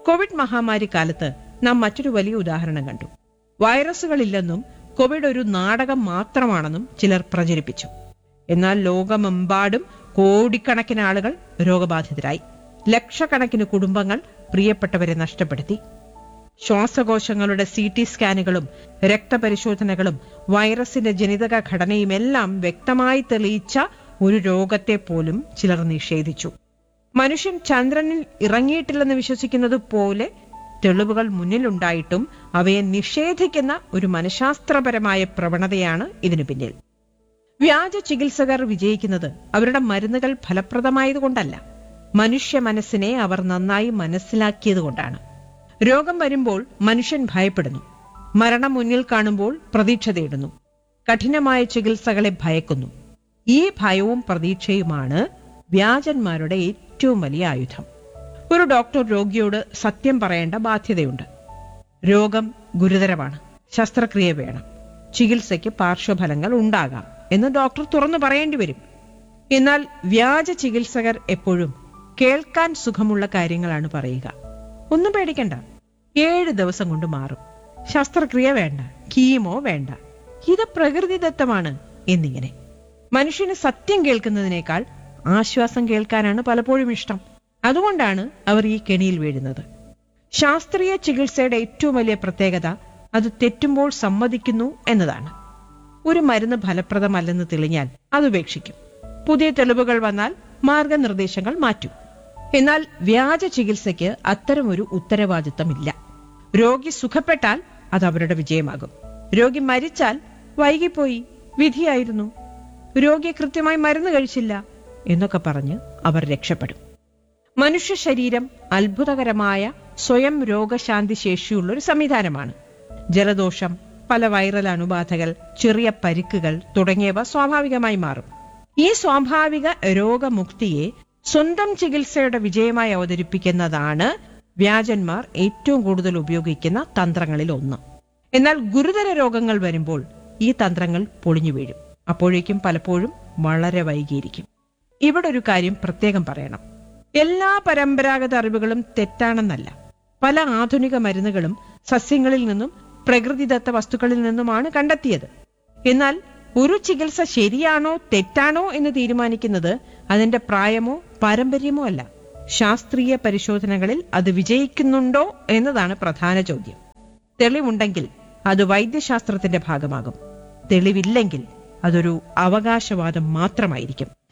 Covid മഹാമാരി കാലത്ത് നാം മറ്റൊരു വലിയ ഉദാഹരണം കണ്ടു വൈറസുകളില്ലെന്നും കോവിഡ് ഒരു നാടകം മാത്രമാണെന്നും ചിലർ പ്രചരിപ്പിച്ചു എന്നാൽ ലോകമെമ്പാടും കോടിക്കണക്കിന് ആളുകൾ രോഗബാധിതരായി ലക്ഷക്കണക്കിന് കുടുംബങ്ങൾ പ്രിയപ്പെട്ടവരെ നഷ്ടപ്പെടുത്തി ശ്വാസകോശങ്ങളുടെ സി ടി സ്കാനുകളും രക്തപരിശോധനകളും വൈറസിന്റെ ജനിതക ഘടനയുമെല്ലാം വ്യക്തമായി തെളിയിച്ച ഒരു രോഗത്തെ പോലും ചിലർ നിഷേധിച്ചു മനുഷ്യൻ ചന്ദ്രനിൽ ഇറങ്ങിയിട്ടില്ലെന്ന് വിശ്വസിക്കുന്നത് പോലെ തെളിവുകൾ മുന്നിലുണ്ടായിട്ടും അവയെ നിഷേധിക്കുന്ന ഒരു മനഃശാസ്ത്രപരമായ പ്രവണതയാണ് ഇതിനു പിന്നിൽ വ്യാജ ചികിത്സകർ വിജയിക്കുന്നത് അവരുടെ മരുന്നുകൾ ഫലപ്രദമായതുകൊണ്ടല്ല മനുഷ്യ മനസ്സിനെ അവർ നന്നായി മനസ്സിലാക്കിയതുകൊണ്ടാണ് രോഗം വരുമ്പോൾ മനുഷ്യൻ ഭയപ്പെടുന്നു മരണം മുന്നിൽ കാണുമ്പോൾ പ്രതീക്ഷ തേടുന്നു കഠിനമായ ചികിത്സകളെ ഭയക്കുന്നു ഈ ഭയവും പ്രതീക്ഷയുമാണ് വ്യാജന്മാരുടെ ഏറ്റവും വലിയ ആയുധം ഒരു ഡോക്ടർ രോഗിയോട് സത്യം പറയേണ്ട ബാധ്യതയുണ്ട് രോഗം ഗുരുതരമാണ് ശസ്ത്രക്രിയ വേണം ചികിത്സയ്ക്ക് പാർശ്വഫലങ്ങൾ ഉണ്ടാകാം എന്ന് ഡോക്ടർ തുറന്നു പറയേണ്ടി വരും എന്നാൽ വ്യാജ ചികിത്സകർ എപ്പോഴും കേൾക്കാൻ സുഖമുള്ള കാര്യങ്ങളാണ് പറയുക ഒന്നും പേടിക്കണ്ട ഏഴ് ദിവസം കൊണ്ട് മാറും ശസ്ത്രക്രിയ വേണ്ട കീമോ വേണ്ട ഇത് പ്രകൃതിദത്തമാണ് എന്നിങ്ങനെ മനുഷ്യന് സത്യം കേൾക്കുന്നതിനേക്കാൾ ആശ്വാസം കേൾക്കാനാണ് പലപ്പോഴും ഇഷ്ടം അതുകൊണ്ടാണ് അവർ ഈ കെണിയിൽ വീഴുന്നത് ശാസ്ത്രീയ ചികിത്സയുടെ ഏറ്റവും വലിയ പ്രത്യേകത അത് തെറ്റുമ്പോൾ സമ്മതിക്കുന്നു എന്നതാണ് ഒരു മരുന്ന് ഫലപ്രദമല്ലെന്ന് തെളിഞ്ഞാൽ അത് ഉപേക്ഷിക്കും പുതിയ തെളിവുകൾ വന്നാൽ മാർഗനിർദ്ദേശങ്ങൾ മാറ്റും എന്നാൽ വ്യാജ ചികിത്സയ്ക്ക് അത്തരമൊരു ഉത്തരവാദിത്തമില്ല രോഗി സുഖപ്പെട്ടാൽ അത് അവരുടെ വിജയമാകും രോഗി മരിച്ചാൽ വൈകിപ്പോയി വിധിയായിരുന്നു രോഗി കൃത്യമായി മരുന്ന് കഴിച്ചില്ല എന്നൊക്കെ പറഞ്ഞ് അവർ രക്ഷപ്പെടും മനുഷ്യ ശരീരം അത്ഭുതകരമായ സ്വയം രോഗശാന്തി ശേഷിയുള്ള ഒരു സംവിധാനമാണ് ജലദോഷം പല വൈറൽ അണുബാധകൾ ചെറിയ പരിക്കുകൾ തുടങ്ങിയവ സ്വാഭാവികമായി മാറും ഈ സ്വാഭാവിക രോഗമുക്തിയെ സ്വന്തം ചികിത്സയുടെ വിജയമായി അവതരിപ്പിക്കുന്നതാണ് വ്യാജന്മാർ ഏറ്റവും കൂടുതൽ ഉപയോഗിക്കുന്ന തന്ത്രങ്ങളിൽ ഒന്ന് എന്നാൽ ഗുരുതര രോഗങ്ങൾ വരുമ്പോൾ ഈ തന്ത്രങ്ങൾ പൊളിഞ്ഞു വീഴും അപ്പോഴേക്കും പലപ്പോഴും വളരെ വൈകിയിരിക്കും ഇവിടെ ഒരു കാര്യം പ്രത്യേകം പറയണം എല്ലാ പരമ്പരാഗത അറിവുകളും തെറ്റാണെന്നല്ല പല ആധുനിക മരുന്നുകളും സസ്യങ്ങളിൽ നിന്നും പ്രകൃതിദത്ത വസ്തുക്കളിൽ നിന്നുമാണ് കണ്ടെത്തിയത് എന്നാൽ ഒരു ചികിത്സ ശരിയാണോ തെറ്റാണോ എന്ന് തീരുമാനിക്കുന്നത് അതിന്റെ പ്രായമോ പാരമ്പര്യമോ അല്ല ശാസ്ത്രീയ പരിശോധനകളിൽ അത് വിജയിക്കുന്നുണ്ടോ എന്നതാണ് പ്രധാന ചോദ്യം തെളിവുണ്ടെങ്കിൽ അത് വൈദ്യശാസ്ത്രത്തിന്റെ ഭാഗമാകും തെളിവില്ലെങ്കിൽ അതൊരു അവകാശവാദം മാത്രമായിരിക്കും